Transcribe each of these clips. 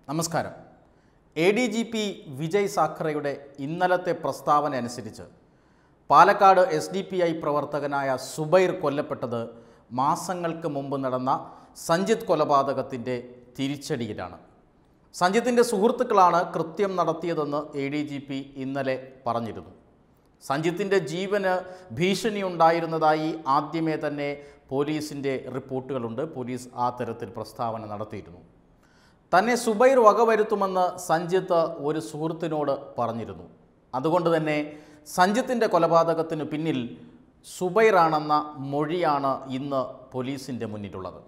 നമസ്കാരം A D G P Vijay സാഖറയുടെ ഇന്നലത്തെ പ്രസ്താവന അനുസരിച്ച് Palakkad S D P I പ്രവർത്തകനായ സുബൈർ കൊല്ലപ്പെട്ടത് മാസങ്ങൾക്ക് മുമ്പ് നടന്ന സഞ്ജിത്ത് കൊലപാതകത്തിൻ്റെ തിരിച്ചടിയിലാണ് സഞ്ജിത്തിൻ്റെ സുഹൃത്തുക്കളാണ് കൃത്യം നടത്തിയതെന്ന് എ ഡി ജി പി ഇന്നലെ പറഞ്ഞിരുന്നു സഞ്ജിത്തിൻ്റെ ജീവന് ഭീഷണി ഉണ്ടായിരുന്നതായി ആദ്യമേ തന്നെ പോലീസിൻ്റെ റിപ്പോർട്ടുകളുണ്ട് പോലീസ് ആ തരത്തിൽ പ്രസ്താവന നടത്തിയിരുന്നു തന്നെ സുബൈർ വകവരുത്തുമെന്ന് സഞ്ജിത്ത് ഒരു സുഹൃത്തിനോട് പറഞ്ഞിരുന്നു അതുകൊണ്ട് തന്നെ സഞ്ജിത്തിൻ്റെ കൊലപാതകത്തിന് പിന്നിൽ സുബൈറാണെന്ന മൊഴിയാണ് ഇന്ന് പോലീസിൻ്റെ മുന്നിലുള്ളത്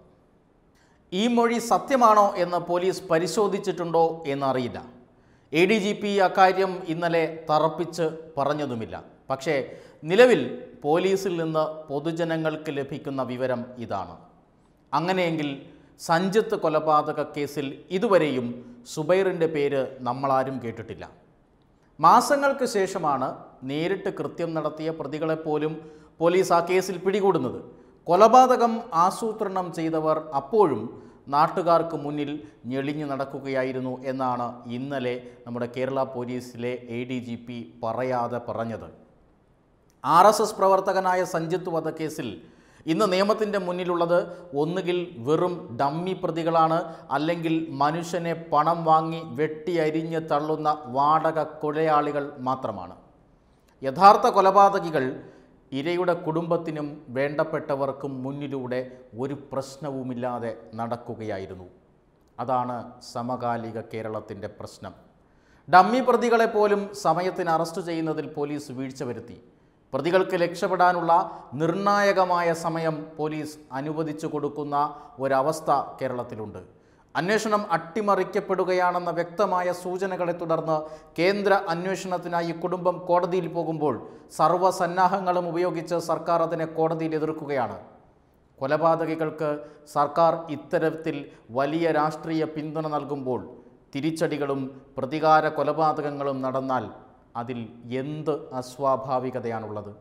ഈ മൊഴി സത്യമാണോ എന്ന് പോലീസ് പരിശോധിച്ചിട്ടുണ്ടോ എന്നറിയില്ല എ ഡി ജി പി അക്കാര്യം ഇന്നലെ തറപ്പിച്ച് പറഞ്ഞതുമില്ല പക്ഷേ നിലവിൽ പോലീസിൽ നിന്ന് പൊതുജനങ്ങൾക്ക് ലഭിക്കുന്ന വിവരം ഇതാണ് അങ്ങനെയെങ്കിൽ സഞ്ജിത്ത് കൊലപാതക കേസിൽ ഇതുവരെയും സുബൈറിൻ്റെ പേര് നമ്മളാരും കേട്ടിട്ടില്ല മാസങ്ങൾക്ക് ശേഷമാണ് നേരിട്ട് കൃത്യം നടത്തിയ പ്രതികളെപ്പോലും പോലീസ് ആ കേസിൽ പിടികൂടുന്നത് കൊലപാതകം ആസൂത്രണം ചെയ്തവർ അപ്പോഴും നാട്ടുകാർക്ക് മുന്നിൽ ഞെളിഞ്ഞു നടക്കുകയായിരുന്നു എന്നാണ് ഇന്നലെ നമ്മുടെ കേരള പോലീസിലെ എ ഡി ജി പി പറയാതെ പറഞ്ഞത് ആർ എസ് എസ് പ്രവർത്തകനായ സഞ്ജിത്ത് വധക്കേസിൽ ഇന്ന് നിയമത്തിൻ്റെ മുന്നിലുള്ളത് ഒന്നുകിൽ വെറും ഡമ്മി പ്രതികളാണ് അല്ലെങ്കിൽ മനുഷ്യനെ പണം വാങ്ങി വെട്ടിയരിഞ്ഞ് തള്ളുന്ന വാടക കൊലയാളികൾ മാത്രമാണ് യഥാർത്ഥ കൊലപാതകികൾ ഇരയുടെ കുടുംബത്തിനും വേണ്ടപ്പെട്ടവർക്കും മുന്നിലൂടെ ഒരു പ്രശ്നവുമില്ലാതെ നടക്കുകയായിരുന്നു അതാണ് സമകാലിക കേരളത്തിൻ്റെ പ്രശ്നം ഡമ്മി പ്രതികളെ പോലും സമയത്തിന് അറസ്റ്റ് ചെയ്യുന്നതിൽ പോലീസ് വീഴ്ച വരുത്തി പ്രതികൾക്ക് രക്ഷപ്പെടാനുള്ള നിർണായകമായ സമയം പോലീസ് അനുവദിച്ചു കൊടുക്കുന്ന ഒരവസ്ഥ കേരളത്തിലുണ്ട് അന്വേഷണം അട്ടിമറിക്കപ്പെടുകയാണെന്ന വ്യക്തമായ സൂചനകളെ തുടർന്ന് കേന്ദ്ര അന്വേഷണത്തിനായി കുടുംബം കോടതിയിൽ പോകുമ്പോൾ സർവ്വസന്നാഹങ്ങളും ഉപയോഗിച്ച് സർക്കാർ അതിനെ കോടതിയിൽ എതിർക്കുകയാണ് കൊലപാതകികൾക്ക് സർക്കാർ ഇത്തരത്തിൽ വലിയ രാഷ്ട്രീയ പിന്തുണ നൽകുമ്പോൾ തിരിച്ചടികളും പ്രതികാര കൊലപാതകങ്ങളും നടന്നാൽ അതിൽ എന്ത് അസ്വാഭാവികതയാണുള്ളത്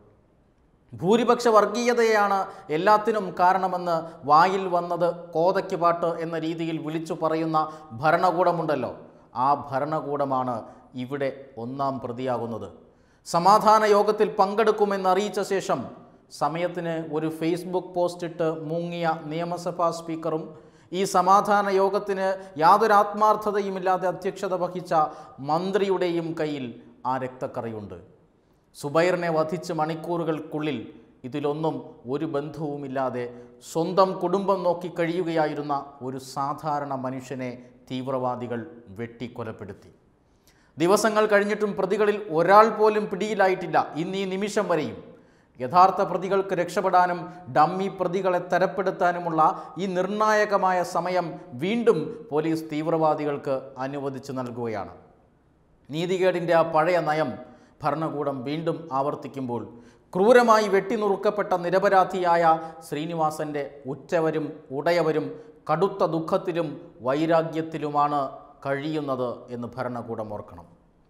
ഭൂരിപക്ഷ വർഗീയതയാണ് എല്ലാത്തിനും കാരണമെന്ന് വായിൽ വന്നത് കോതയ്ക്ക് പാട്ട് എന്ന രീതിയിൽ വിളിച്ചു പറയുന്ന ഭരണകൂടമുണ്ടല്ലോ ആ ഭരണകൂടമാണ് ഇവിടെ ഒന്നാം പ്രതിയാകുന്നത് സമാധാന യോഗത്തിൽ പങ്കെടുക്കുമെന്ന് അറിയിച്ച ശേഷം സമയത്തിന് ഒരു ഫേസ്ബുക്ക് പോസ്റ്റ് ഇട്ട് മുങ്ങിയ നിയമസഭാ സ്പീക്കറും ഈ സമാധാന യോഗത്തിന് യാതൊരു ആത്മാർത്ഥതയുമില്ലാതെ അധ്യക്ഷത വഹിച്ച മന്ത്രിയുടെയും കയ്യിൽ ആ രക്തക്കറയുണ്ട് സുബൈറിനെ വധിച്ച് മണിക്കൂറുകൾക്കുള്ളിൽ ഇതിലൊന്നും ഒരു ബന്ധവുമില്ലാതെ സ്വന്തം കുടുംബം നോക്കി കഴിയുകയായിരുന്ന ഒരു സാധാരണ മനുഷ്യനെ തീവ്രവാദികൾ വെട്ടിക്കൊലപ്പെടുത്തി ദിവസങ്ങൾ കഴിഞ്ഞിട്ടും പ്രതികളിൽ ഒരാൾ പോലും പിടിയിലായിട്ടില്ല ഇന്ന് ഈ നിമിഷം വരെയും യഥാർത്ഥ പ്രതികൾക്ക് രക്ഷപ്പെടാനും ഡമ്മി പ്രതികളെ തരപ്പെടുത്താനുമുള്ള ഈ നിർണായകമായ സമയം വീണ്ടും പോലീസ് തീവ്രവാദികൾക്ക് അനുവദിച്ചു നൽകുകയാണ് നീതികേടിൻ്റെ ആ പഴയ നയം ഭരണകൂടം വീണ്ടും ആവർത്തിക്കുമ്പോൾ ക്രൂരമായി വെട്ടിനുറുക്കപ്പെട്ട നിരപരാധിയായ ശ്രീനിവാസൻ്റെ ഉറ്റവരും ഉടയവരും കടുത്ത ദുഃഖത്തിലും വൈരാഗ്യത്തിലുമാണ് കഴിയുന്നത് എന്ന് ഭരണകൂടം ഓർക്കണം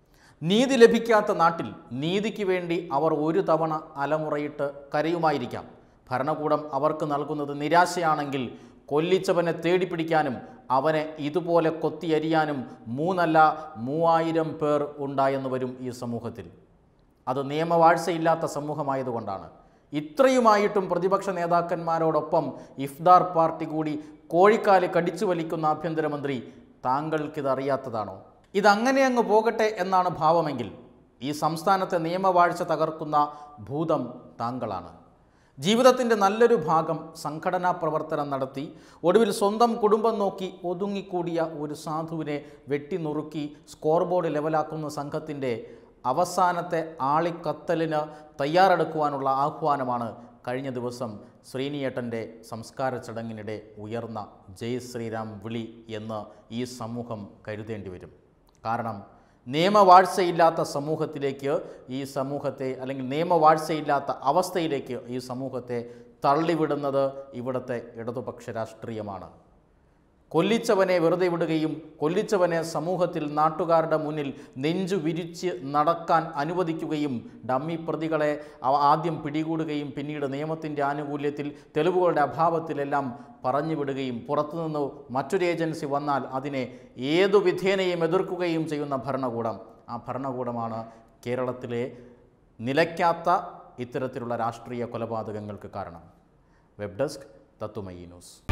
നീതി ലഭിക്കാത്ത നാട്ടിൽ നീതിക്ക് വേണ്ടി അവർ ഒരു തവണ അലമുറയിട്ട് കരയുമായിരിക്കാം ഭരണകൂടം അവർക്ക് നൽകുന്നത് നിരാശയാണെങ്കിൽ കൊല്ലിച്ചവനെ തേടിപ്പിടിക്കാനും അവനെ ഇതുപോലെ കൊത്തിയരിയാനും മൂന്നല്ല മൂവായിരം പേർ ഉണ്ടായെന്ന് വരും ഈ സമൂഹത്തിൽ അത് നിയമവാഴ്ചയില്ലാത്ത സമൂഹമായതുകൊണ്ടാണ് ഇത്രയുമായിട്ടും പ്രതിപക്ഷ നേതാക്കന്മാരോടൊപ്പം ഇഫ്താർ പാർട്ടി കൂടി കോഴിക്കാല് കടിച്ചു വലിക്കുന്ന ആഭ്യന്തരമന്ത്രി താങ്കൾക്കിതറിയാത്തതാണോ ഇതങ്ങനെ അങ്ങ് പോകട്ടെ എന്നാണ് ഭാവമെങ്കിൽ ഈ സംസ്ഥാനത്തെ നിയമവാഴ്ച തകർക്കുന്ന ഭൂതം താങ്കളാണ് ജീവിതത്തിൻ്റെ നല്ലൊരു ഭാഗം സംഘടനാ പ്രവർത്തനം നടത്തി ഒടുവിൽ സ്വന്തം കുടുംബം നോക്കി ഒതുങ്ങിക്കൂടിയ ഒരു സാധുവിനെ വെട്ടിനുറുക്കി സ്കോർ ബോർഡ് ലെവലാക്കുന്ന സംഘത്തിൻ്റെ അവസാനത്തെ ആളിക്കത്തലിന് തയ്യാറെടുക്കുവാനുള്ള ആഹ്വാനമാണ് കഴിഞ്ഞ ദിവസം ശ്രീനിയേട്ടൻ്റെ സംസ്കാര ചടങ്ങിനിടെ ഉയർന്ന ജയ് ശ്രീരാം വിളി എന്ന് ഈ സമൂഹം കരുതേണ്ടി വരും കാരണം നിയമവാഴ്ചയില്ലാത്ത സമൂഹത്തിലേക്ക് ഈ സമൂഹത്തെ അല്ലെങ്കിൽ നിയമവാഴ്ചയില്ലാത്ത അവസ്ഥയിലേക്ക് ഈ സമൂഹത്തെ തള്ളിവിടുന്നത് ഇവിടുത്തെ ഇടതുപക്ഷ രാഷ്ട്രീയമാണ് കൊല്ലിച്ചവനെ വെറുതെ വിടുകയും കൊല്ലിച്ചവനെ സമൂഹത്തിൽ നാട്ടുകാരുടെ മുന്നിൽ നെഞ്ചു വിരിച്ച് നടക്കാൻ അനുവദിക്കുകയും ഡമ്മി പ്രതികളെ അവ ആദ്യം പിടികൂടുകയും പിന്നീട് നിയമത്തിൻ്റെ ആനുകൂല്യത്തിൽ തെളിവുകളുടെ അഭാവത്തിലെല്ലാം പറഞ്ഞു വിടുകയും പുറത്തുനിന്ന് മറ്റൊരു ഏജൻസി വന്നാൽ അതിനെ ഏതു വിധേനയും എതിർക്കുകയും ചെയ്യുന്ന ഭരണകൂടം ആ ഭരണകൂടമാണ് കേരളത്തിലെ നിലയ്ക്കാത്ത ഇത്തരത്തിലുള്ള രാഷ്ട്രീയ കൊലപാതകങ്ങൾക്ക് കാരണം വെബ് ഡെസ്ക് തത്തുമയി ന്യൂസ്